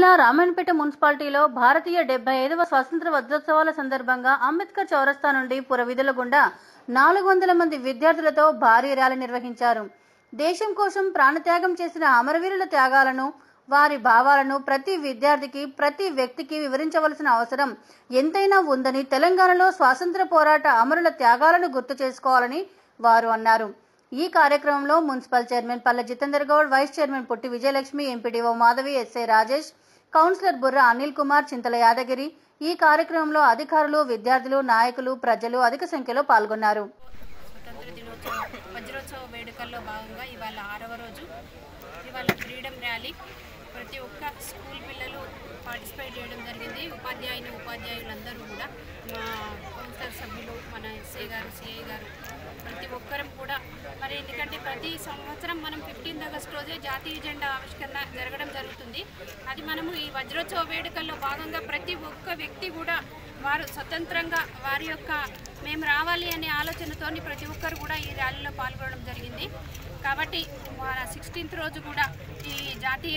జిల్లా రామాయణపేట మున్సిపాలిటీలో భారతీయ డెబ్బై ఐదవ స్వాతంత్ర వజ్రోత్సవాల సందర్భంగా అంబేద్కర్ చౌరస్తా నుండి పురవీధుల గుండా నాలుగు వందల మంది విద్యార్థులతో భారీ ర్యాలీ నిర్వహించారు దేశం కోసం ప్రాణత్యాగం చేసిన అమరవీరుల త్యాగాలను వారి భావాలను ప్రతి విద్యార్థికి ప్రతి వ్యక్తికి వివరించవలసిన అవసరం ఎంతైనా ఉందని తెలంగాణలో స్వాతంత్ర పోరాట అమరుల త్యాగాలను గుర్తు చేసుకోవాలని వారు అన్నారు ఈ కార్యక్రమంలో municipal chairman Palle Jitender Goud vice chairman Potti Vijayalakshmi MPDO Madhavi SI Rajesh councillor Burra Anil Kumar చింతల యాదగిరి ఈ కార్యక్రమంలో అధికారులు విద్యార్థులు నాయకులు ప్రజలు అధిక సంఖ్యలో పాల్గొన్నారు స్వతంత్ర దినోత్సవ వజ్రోత్సవ వేడుకల్లో భాగంగా ఇవాళ ఆరవ రోజు ఇవాళ ఫ్రీడమ్ ర్యాలీ ప్రతి ఒక్క స్కూల్ పిల్లలు పార్టిసిపేట్ చేయడం జరిగింది ఉపాధ్యాయుని ఉపాధ్యాయులందరూ కూడా మా కౌన్సిలర్ సభ్యులు మన ఎస్ఐ గారు సిఐ గారు ప్రతి ఒక్కరం కూడా మరి ఎందుకంటే ప్రతి సంవత్సరం మనం ఫిఫ్టీన్త్ ఆగస్ట్ రోజే జాతీయ జెండా ఆవిష్కరణ జరగడం జరుగుతుంది అది మనము ఈ వజ్రోత్సవ వేడుకల్లో భాగంగా ప్రతి ఒక్క వ్యక్తి కూడా వారు స్వతంత్రంగా వారి యొక్క మేము రావాలి అనే ఆలోచనతోని ప్రతి ఒక్కరు కూడా ఈ ర్యాలీలో పాల్గొనడం జరిగింది కాబట్టి మన సిక్స్టీన్త్ రోజు కూడా ఈ జాతీయ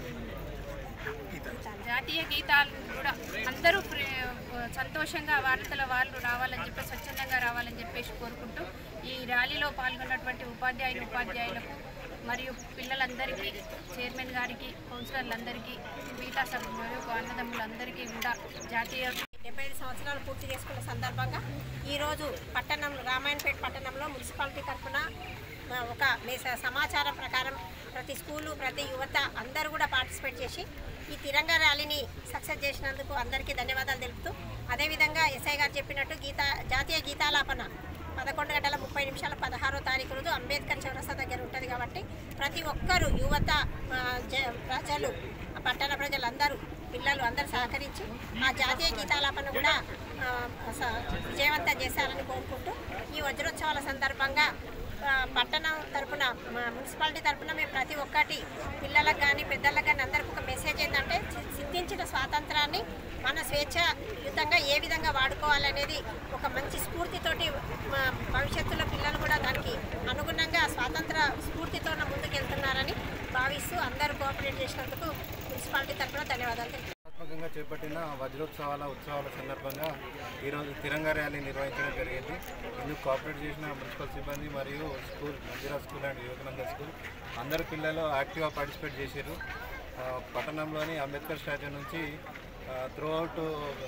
ఆ, జాతీయ గీతాలు కూడా అందరూ ప్రే- సంతోషంగా వార్తల వాళ్ళు రావాలని చెప్పి స్వచ్ఛందంగా రావాలని చెప్పేసి కోరుకుంటూ ఈ ర్యాలీలో పాల్గొన్నటువంటి ఉపాధ్యాయులు ఉపాధ్యాయులకు మరియు పిల్లలందరికీ చైర్మన్ గారికి కౌన్సిలర్లందరికీ మిగతా సభ్యులు అన్నదమ్ములందరికీ కూడా జాతీయ డెబ్బై ఐదు సంవత్సరాలు పూర్తి చేసుకున్న సందర్భంగా ఈరోజు పట్టణం రామాయణపేట పట్టణంలో మున్సిపాలిటీ తరఫున ఆ, ఒక మెస- సమాచారం ప్రకారం ప్రతి స్కూలు ప్రతి యువత అందరూ కూడా పార్టిసిపేట్ చేసి ఈ తిరంగా ర్యాలీని సక్సెస్ చేసినందుకు అందరికీ ధన్యవాదాలు తెలుపుతూ అదేవిధంగా ఎస్ఐ గారు చెప్పినట్టు గీత జాతీయ గీతాలాపన పదకొండు గంటల ముప్పై నిమిషాల పదహారో తారీఖు రోజు అంబేద్కర్ చౌరస్తా దగ్గర ఉంటుంది కాబట్టి ప్రతి ఒక్కరూ యువత ఆ, జ- ప్రజలు ఆ పట్టణ ప్రజలందరూ పిల్లలు అందరూ సహకరించి ఆ జాతీయ గీతాలాపన కూడా ఆ, స- విజయవంతం చేశారని కోరుకుంటూ ఈ వజ్రోత్సవాల సందర్భంగా ఆ, పట్టణం తరపున మా మున్సిపాలిటీ తరపున మేము ప్రతి ఒక్కటి పిల్లలకు కానీ పెద్దలకు కానీ అందరికి ఒక మెసేజ్ ఏంటంటే సి- సిద్ధించిన స్వాతంత్రాన్ని మన స్వేచ్ఛాయుతంగా ఏ విధంగా వాడుకోవాలనేది ఒక మంచి స్ఫూర్తితోటి మా భవిష్యత్తులో పిల్లలు కూడా దానికి అనుగుణంగా స్వాతంత్ర స్ఫూర్తితో ముందుకు వెళ్తున్నారని భావిస్తూ అందరూ కోఆపరేట్ చేసినందుకు మున్సిపాలిటీ తరపున ధన్యవాదాలు తెలుపుతున్నాను. ఆత్మకంగా చేపట్టిన వజ్రోత్సవాల ఉత్సవాల సందర్భంగా ఈరోజు తిరంగా ర్యాలీ నిర్వహించడం జరిగింది ఇందుకు కోఆపరేట్ చేసిన మున్సిపల్ సిబ్బంది మరియు school Mandira school and Vivekananda school అందరు పిల్లలు యాక్టివ్గా పార్టిసిపేట్ చేశారు ఆ, పట్టణంలోని అంబేద్కర్ స్టాచ్యూ నుంచి త్రూ అవుట్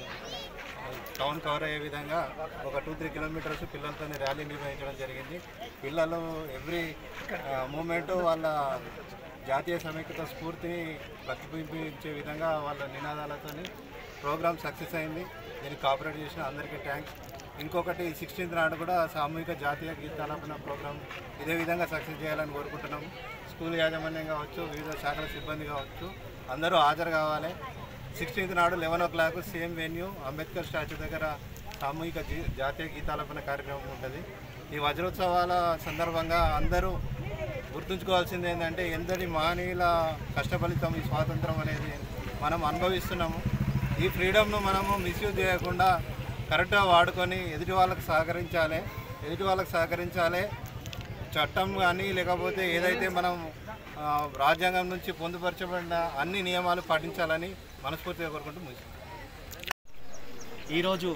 టౌన్ కవర్ అయ్యే విధంగా ఒక టూ త్రీ కిలోమీటర్స్ పిల్లలతో ర్యాలీ నిర్వహించడం జరిగింది పిల్లలు ఎవ్రీ మూమెంట్ వాళ్ళ జాతీయ సమైక్యత స్ఫూర్తిని ప్రతిబింబించే విధంగా వాళ్ళ నినాదాలతో ప్రోగ్రామ్ సక్సెస్ అయింది దీనికి కోఆపరేట్ చేసిన అందరికీ థ్యాంక్స్ ఇంకొకటి సిక్స్టీన్త్ నాడు కూడా సామూహిక జాతీయ గీతాలాపన ప్రోగ్రామ్ ఇదే విధంగా సక్సెస్ చేయాలని కోరుకుంటున్నాం స్కూల్ యాజమాన్యం కావచ్చు వివిధ శాఖల సిబ్బంది కావచ్చు అందరూ హాజరు కావాలి సిక్స్టీన్త్ నాడు eleven o'clock same venue Ambedkar statue దగ్గర సామూహిక జీ- జాతీయ గీతాలాపన కార్యక్రమం ఉంటుంది ఈ వజ్రోత్సవాల సందర్భంగా అందరూ గుర్తుంచుకోవాల్సింది ఏంటంటే ఎందరి మహనీయుల కష్టఫలితం ఈ స్వాతంత్రం అనేది మనం అనుభవిస్తున్నాము ఈ ఫ్రీడమ్ను మనము మిస్యూజ్ చేయకుండా కరెక్ట్గా వాడుకొని ఎదుటి వాళ్ళకి సహకరించాలి ఎదుటి వాళ్ళకి సహకరించాలి చట్టం కానీ లేకపోతే ఏదైతే మనం ఆ, రాజ్యాంగం నుంచి పొందుపరచబడిన అన్ని నియమాలు పాటించాలని మనస్ఫూర్తిగా కోరుకుంటూ ముగిస్తాం ఈరోజు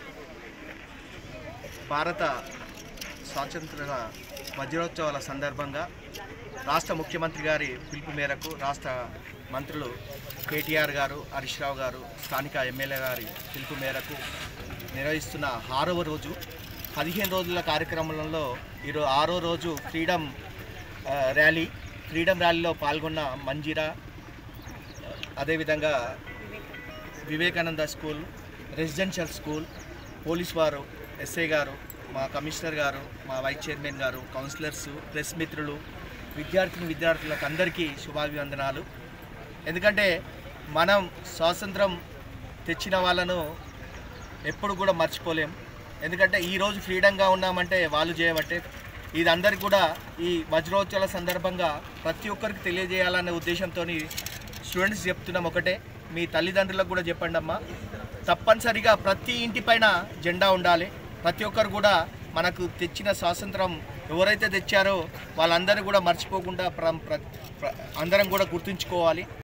భారత స్వాతంత్ర వజ్రోత్సవాల సందర్భంగా రాష్ట్ర ముఖ్యమంత్రి గారి పిలుపు మేరకు రాష్ట్ర మంత్రులు కేటీఆర్ గారు హరీష్ రావు గారు స్థానిక ఎమ్మెల్యే గారి పిలుపు మేరకు నిర్వహిస్తున్న ఆరవ రోజు పదిహేను రోజుల కార్యక్రమంలో ఈరోజు ఆరో రోజు ఫ్రీడమ్ ఆ, ర్యాలీ ఫ్రీడమ్ ర్యాలీలో పాల్గొన్న మంజీరా అదేవిధంగా Vivekananda school residential school police వారు ఎస్ఐ గారు మా కమిషనర్ గారు మా వైస్ చైర్మన్ గారు కౌన్సిలర్స్ ప్రెస్ మిత్రులు విద్యార్థిని విద్యార్థులకు అందరికీ శుభాభివందనాలు ఎందుకంటే మనం స్వాతంత్రం తెచ్చిన వాళ్ళను ఎప్పుడు కూడా మర్చిపోలేం ఎందుకంటే ఈరోజు ఫ్రీడంగా ఉన్నామంటే వాళ్ళు చేయబట్టే ఇది అందరికి కూడా ఈ వజ్రోత్సవాల సందర్భంగా ప్రతి ఒక్కరికి తెలియజేయాలనే ఉద్దేశంతో స్టూడెంట్స్ చెప్తున్నాం ఒకటే మీ తల్లిదండ్రులకు కూడా చెప్పండి అమ్మా తప్పనిసరిగా ప్రతి ఇంటి పైన జెండా ఉండాలి ప్రతి ఒక్కరు కూడా మనకు తెచ్చిన స్వాతంత్రం ఎవరైతే తెచ్చారో వాళ్ళందరూ కూడా మర్చిపోకుండా ప్ర- ప్ర- ప్ర- అందరం కూడా గుర్తుంచుకోవాలి